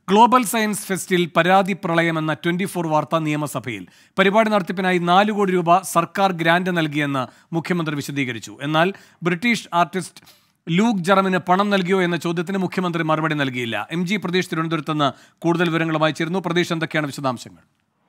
global science ഫെസ്റ്റിൽ പരാതി പ്രളയമെന്ന twenty four വാർത്ത നിയമസഭയിൽ പരിപാടി നടത്തിപ്പിനായി നാല് കോടി രൂപ സർക്കാർ ഗ്രാന്റ് നൽകിയെന്ന് മുഖ്യമന്ത്രി വിശദീകരിച്ചു എന്നാൽ ബ്രിട്ടീഷ് ആർട്ടിസ്റ്റ് ലൂക്ക് ജറമിന് പണം നൽകിയോ എന്ന ചോദ്യത്തിന് മുഖ്യമന്ത്രി മറുപടി നൽകിയില്ല എം ജി പ്രതീഷ് തിരുവനന്തപുരത്ത് നിന്ന് കൂടുതൽ വിവരങ്ങളുമായി ചേരുന്നു പ്രതീഷ് എന്തൊക്കെയാണ് വിശദാംശങ്ങൾ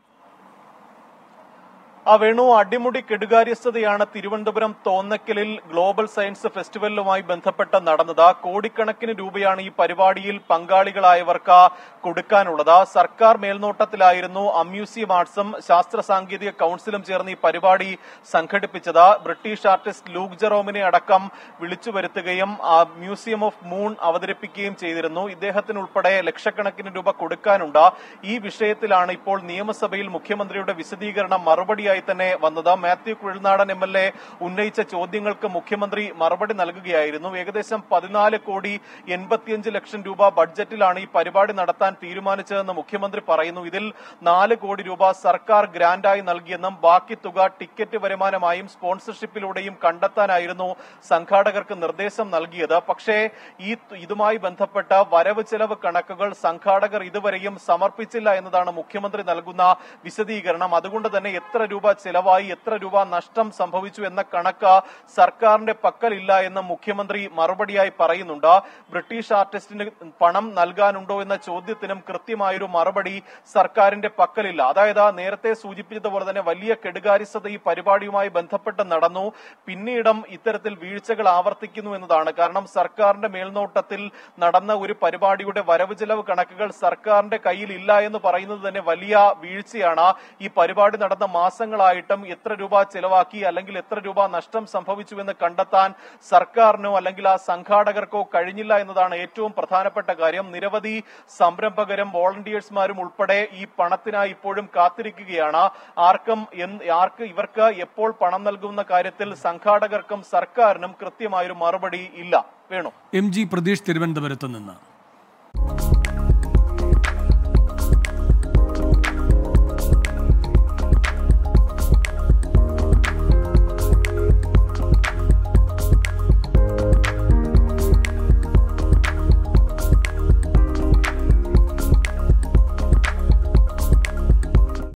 ആ വേണു അടിമുടി കെടുകാര്യസ്ഥതയാണ് തിരുവനന്തപുരം തോന്നക്കലിൽ ഗ്ലോബൽ സയൻസ് ഫെസ്റ്റിവലുമായി ബന്ധപ്പെട്ട് നടന്നത് കോടിക്കണക്കിന് രൂപയാണ് ഈ പരിപാടിയിൽ പങ്കാളികളായവർക്ക് കൊടുക്കാനുള്ളത് സർക്കാർ മേൽനോട്ടത്തിലായിരുന്നു അമ്യൂസിയം ആർട്സും ശാസ്ത്ര സാങ്കേതിക കൌൺസിലും ചേർന്ന് ഈ പരിപാടി സംഘടിപ്പിച്ചത് ബ്രിട്ടീഷ് ആർട്ടിസ്റ്റ് ലൂക്ക് ജെറോമിനെ അടക്കം വിളിച്ചു വരുത്തുകയും ആ മ്യൂസിയം ഓഫ് മൂൺ അവതരിപ്പിക്കുകയും ചെയ്തിരുന്നു ഇദ്ദേഹത്തിന് ഉൾപ്പെടെ ലക്ഷക്കണക്കിന് രൂപ കൊടുക്കാനുണ്ട് ഈ വിഷയത്തിലാണ് ഇപ്പോൾ നിയമസഭയിൽ മുഖ്യമന്ത്രിയുടെ വിശദീകരണം മറുപടിയായി തന്നെ വന്നത് Mathew Kuzhalnadan M L A ഉന്നയിച്ച ചോദ്യങ്ങൾക്ക് മുഖ്യമന്ത്രി മറുപടി നൽകുകയായിരുന്നു ഏകദേശം പതിനാല് കോടി എൺപത്തിയഞ്ച് ലക്ഷം രൂപ ബഡ്ജറ്റിലാണ് ഈ പരിപാടി നടത്താൻ തീരുമാനിച്ചതെന്ന് മുഖ്യമന്ത്രി പറയുന്നു ഇതിൽ നാല് കോടി രൂപ സർക്കാർ ഗ്രാന്റായി നൽകിയെന്നും ബാക്കി തുക ടിക്കറ്റ് വരുമാനമായും സ്പോൺസർഷിപ്പിലൂടെയും കണ്ടെത്താനായിരുന്നു സംഘാടകർക്ക് നിർദ്ദേശം നൽകിയത് പക്ഷേ ഈ ഇതുമായി ബന്ധപ്പെട്ട വരവ് ചെലവ് കണക്കുകൾ സംഘാടകർ ഇതുവരെയും സമർപ്പിച്ചില്ല എന്നതാണ് മുഖ്യമന്ത്രി നൽകുന്ന വിശദീകരണം അതുകൊണ്ട് തന്നെ എത്ര രൂപ ചെലവായി എത്ര രൂപ നഷ്ടം സംഭവിച്ചു എന്ന കണക്ക് സർക്കാരിന്റെ പക്കലില്ല എന്ന് മുഖ്യമന്ത്രി മറുപടിയായി പറയുന്നുണ്ട് ബ്രിട്ടീഷ് ആർട്ടിസ്റ്റിന് പണം നൽകാനുണ്ടോ എന്ന ചോദ്യത്തിനും കൃത്യമായൊരു മറുപടി സർക്കാരിന്റെ പക്കലില്ല അതായത് നേരത്തെ സൂചിപ്പിച്ചതുപോലെ തന്നെ വലിയ കെടുകാര്യസ്ഥത ഈ പരിപാടിയുമായി ബന്ധപ്പെട്ട് നടന്നു പിന്നീടും ഇത്തരത്തിൽ വീഴ്ചകൾ ആവർത്തിക്കുന്നു എന്നതാണ് കാരണം സർക്കാരിന്റെ മേൽനോട്ടത്തിൽ നടന്ന ഒരു പരിപാടിയുടെ വരവ് ചെലവ് കണക്കുകൾ സർക്കാരിന്റെ കയ്യിൽ ഇല്ല എന്ന് പറയുന്നത് തന്നെ വലിയ വീഴ്ചയാണ് ഈ പരിപാടി നടന്ന മാസങ്ങളായിട്ടും എത്ര രൂപ ചെലവാക്കി അല്ലെങ്കിൽ എത്ര രൂപ നഷ്ടം സംഭവിച്ചു എന്ന് കണ്ടെത്താൻ സർക്കാരിനോ അല്ലെങ്കിൽ ആ സംഘാടകർക്കോ കഴിഞ്ഞില്ല എന്നതാണ് ഏറ്റവും പ്രധാനപ്പെട്ട കാര്യം നിരവധി സംരംഭകരും വോളണ്ടിയേഴ്സ്മാരും ഉൾപ്പെടെ ഈ പണത്തിനായി ഇപ്പോഴും കാത്തിരിക്കുകയാണ് ആർക്കും ആർക്ക് ഇവർക്ക് എപ്പോൾ പണം നൽകുന്ന കാര്യത്തിൽ സംഘാടകർക്കും സർക്കാരിനും കൃത്യമായൊരു മറുപടി ഇല്ല വേണു എം ജി പ്രതീഷ് തിരുവനന്തപുരത്ത് നിന്ന്